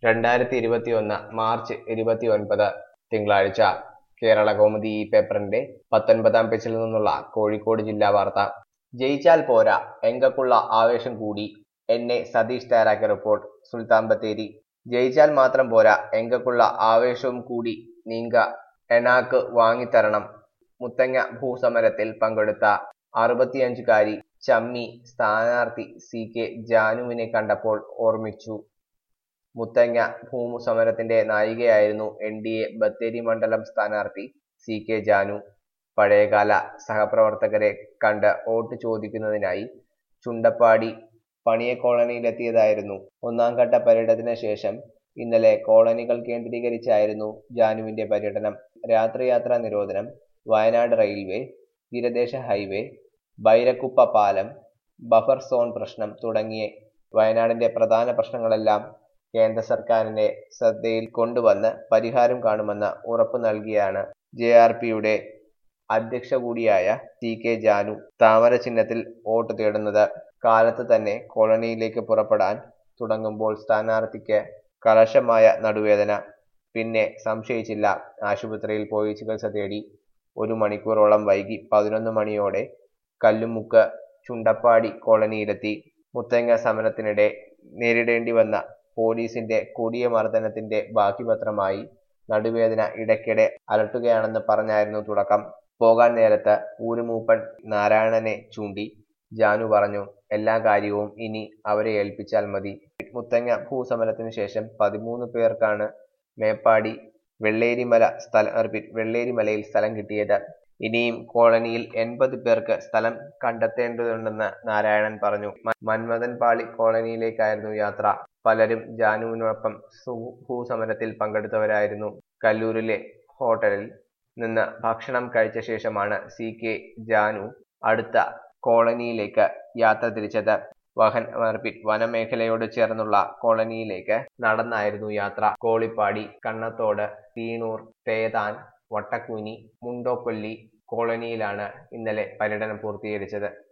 രണ്ടായിരത്തി ഇരുപത്തി ഒന്ന് മാർച്ച് ഇരുപത്തി ഒൻപത് തിങ്കളാഴ്ച കേരള കൗമുദി ഈ പേപ്പറിന്റെ പത്തൊൻപതാം പേജിൽ നിന്നുള്ള കോഴിക്കോട് ജില്ലാ വാർത്ത ജയിച്ചാൽ പോരാ എങ്കക്കുള്ള ആവേശം കൂടി എന്നെ സതീഷ് തയ്യാറാക്കിയ റിപ്പോർട്ട് സുൽത്താൻ ബത്തേരി ജയിച്ചാൽ മാത്രം പോരാ എങ്കക്കുള്ള ആവേശവും കൂടി നീങ്ക എനാക്ക് വാങ്ങിത്തരണം മുത്തങ്ങ ഭൂസമരത്തിൽ പങ്കെടുത്ത അറുപത്തിയഞ്ചുകാരി ചമ്മി സ്ഥാനാർത്ഥി സി കെ ജാനുവിനെ കണ്ടപ്പോൾ ഓർമ്മിച്ചു മുത്തങ്ങ ഭൂസമരത്തിന്റെ നായികയായിരുന്നു എൻ ഡി എ ബത്തേരി മണ്ഡലം സ്ഥാനാർത്ഥി സി കെ ജാനു പഴയകാല സഹപ്രവർത്തകരെ കണ്ട് വോട്ട് ചോദിക്കുന്നതിനായി ചുണ്ടപ്പാടി പണിയ കോളനിയിലെത്തിയതായിരുന്നു ഒന്നാം ഘട്ട പര്യടനത്തിന് ശേഷം ഇന്നലെ കോളനികൾ കേന്ദ്രീകരിച്ചായിരുന്നു ജാനുവിന്റെ പര്യടനം രാത്രിയാത്രാ നിരോധനം വയനാട് റെയിൽവേ തീരദേശ ഹൈവേ ബൈരക്കുപ്പ പാലം ബഫർ സോൺ പ്രശ്നം തുടങ്ങിയ വയനാടിന്റെ പ്രധാന പ്രശ്നങ്ങളെല്ലാം കേന്ദ്ര സർക്കാരിന്റെ ശ്രദ്ധയിൽ കൊണ്ടുവന്ന് പരിഹാരം കാണുമെന്ന് ഉറപ്പു നൽകിയാണ് ജെ ആർ പിയുടെ അധ്യക്ഷ കൂടിയായ ടി കെ ജാനു താമര ചിഹ്നത്തിൽ വോട്ട് തേടുന്നത് കാലത്ത് തന്നെ കോളനിയിലേക്ക് പുറപ്പെടാൻ തുടങ്ങുമ്പോൾ സ്ഥാനാർത്ഥിക്ക് കലശമായ നടുവേദന പിന്നെ സംശയിച്ചില്ല ആശുപത്രിയിൽ പോയി ചികിത്സ തേടി ഒരു മണിക്കൂറോളം വൈകി പതിനൊന്ന് മണിയോടെ കല്ലുമുക്ക് ചുണ്ടപ്പാടി കോളനിയിലെത്തി മുത്തങ്ങ സമരത്തിനിടെ നേരിടേണ്ടി വന്ന പോലീസിന്റെ കൊടിയ മർദ്ദനത്തിന്റെ ബാക്കിപത്രമായി നടുവേദന ഇടയ്ക്കിടെ അലട്ടുകയാണെന്ന് പറഞ്ഞായിരുന്നു തുടക്കം പോകാൻ നേരത്ത് ഊരുമൂപ്പൻ നാരായണനെ ചൂണ്ടി ജാനു പറഞ്ഞു എല്ലാ കാര്യവും ഇനി അവരെ ഏൽപ്പിച്ചാൽ മതി മുത്തങ്ങ ഭൂസമരത്തിന് ശേഷം പതിമൂന്ന് പേർക്കാണ് മേപ്പാടി വെള്ളേരിമല സ്ഥല റിപ്പീറ്റ് വെള്ളേരിമലയിൽ സ്ഥലം കിട്ടിയത് ഇനിയും കോളനിയിൽ എൺപത് പേർക്ക് സ്ഥലം കണ്ടെത്തേണ്ടതുണ്ടെന്ന് നാരായണൻ പറഞ്ഞു മന്മഥൻ പാളി കോളനിയിലേക്കായിരുന്നു യാത്ര പലരും ജാനുവിനൊപ്പം ഭൂസമരത്തിൽ പങ്കെടുത്തവരായിരുന്നു കല്ലൂരിലെ ഹോട്ടലിൽ നിന്ന് ഭക്ഷണം കഴിച്ച ശേഷമാണ് സി കെ ജാനു അടുത്ത കോളനിയിലേക്ക് യാത്ര തിരിച്ചത് വഹൻ റിപ്പീറ്റ് വനമേഖലയോട് ചേർന്നുള്ള കോളനിയിലേക്ക് നടന്നായിരുന്നു യാത്ര കോളിപ്പാടി കണ്ണത്തോട് തീണൂർ തേതാൻ വട്ടക്കൂനി മുണ്ടോക്കൊല്ലി കോളനിയിലാണ് ഇന്നലെ പര്യടനം പൂർത്തീകരിച്ചത്